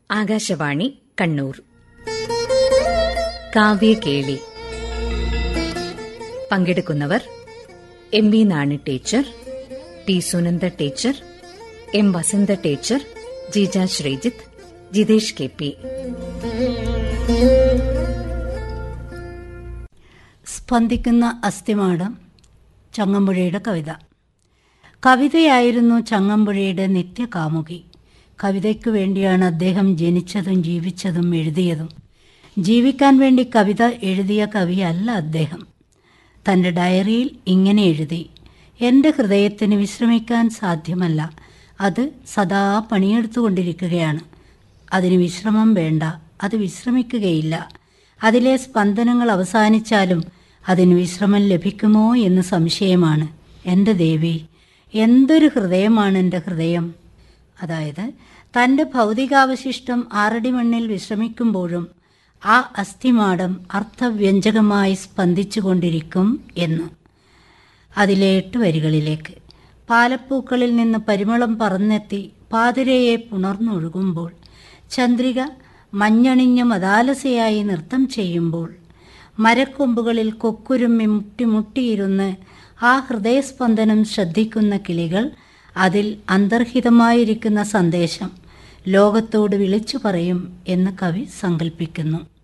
ആകാശവാണി കണ്ണൂർ കാവ്യകേളി പങ്കെടുക്കുന്നവർ M V Nani teacher T Sunanda teacher M Vasantha teacher Jeeja Sreejith Jithesh K P സ്പന്ദിക്കുന്ന അസ്ഥിമാടം ചങ്ങമ്പുഴയുടെ കവിത കവിതയായിരുന്നു ചങ്ങമ്പുഴയുടെ നിത്യകാമുകി കവിതയ്ക്കു വേണ്ടിയാണ് അദ്ദേഹം ജനിച്ചതും ജീവിച്ചതും എഴുതിയതും ജീവിക്കാൻ വേണ്ടി കവിത എഴുതിയ കവിയല്ല അദ്ദേഹം തൻ്റെ ഡയറിയിൽ ഇങ്ങനെ എഴുതി എൻ്റെ ഹൃദയത്തിന് വിശ്രമിക്കാൻ സാധ്യമല്ല അത് സദാ പണിയെടുത്തുകൊണ്ടിരിക്കുകയാണ് അതിന് വിശ്രമം വേണ്ട അത് വിശ്രമിക്കുകയില്ല അതിലെ സ്പന്ദനങ്ങൾ അവസാനിച്ചാലും അതിന് വിശ്രമം ലഭിക്കുമോ എന്ന് സംശയമാണ് എൻ്റെ ദേവി എന്തൊരു ഹൃദയമാണ് എൻ്റെ ഹൃദയം അതായത് തൻ്റെ ഭൗതികാവശിഷ്ടം ആറടി മണ്ണിൽ വിശ്രമിക്കുമ്പോഴും ആ അസ്ഥിമാടം അർത്ഥവ്യഞ്ജകമായി സ്പന്ദിച്ചുകൊണ്ടിരിക്കും എന്ന് അതിലെ എട്ട് വരികളിലേക്ക് പാലപ്പൂക്കളിൽ നിന്ന് പരിമളം പറന്നെത്തി പാതിരയെ പുണർന്നൊഴുകുമ്പോൾ ചന്ദ്രിക മഞ്ഞണിഞ്ഞ മതാലസയായി നൃത്തം ചെയ്യുമ്പോൾ മരക്കൊമ്പുകളിൽ കൊക്കുരുമ്മി മുട്ടിമുട്ടിയിരുന്ന് ആ ഹൃദയസ്പന്ദനം ശ്രദ്ധിക്കുന്ന കിളികൾ അതിൽ അന്തർഹിതമായിരിക്കുന്ന സന്ദേശം ലോകത്തോട് വിളിച്ചു പറയും എന്ന് കവി സങ്കല്പിക്കുന്നു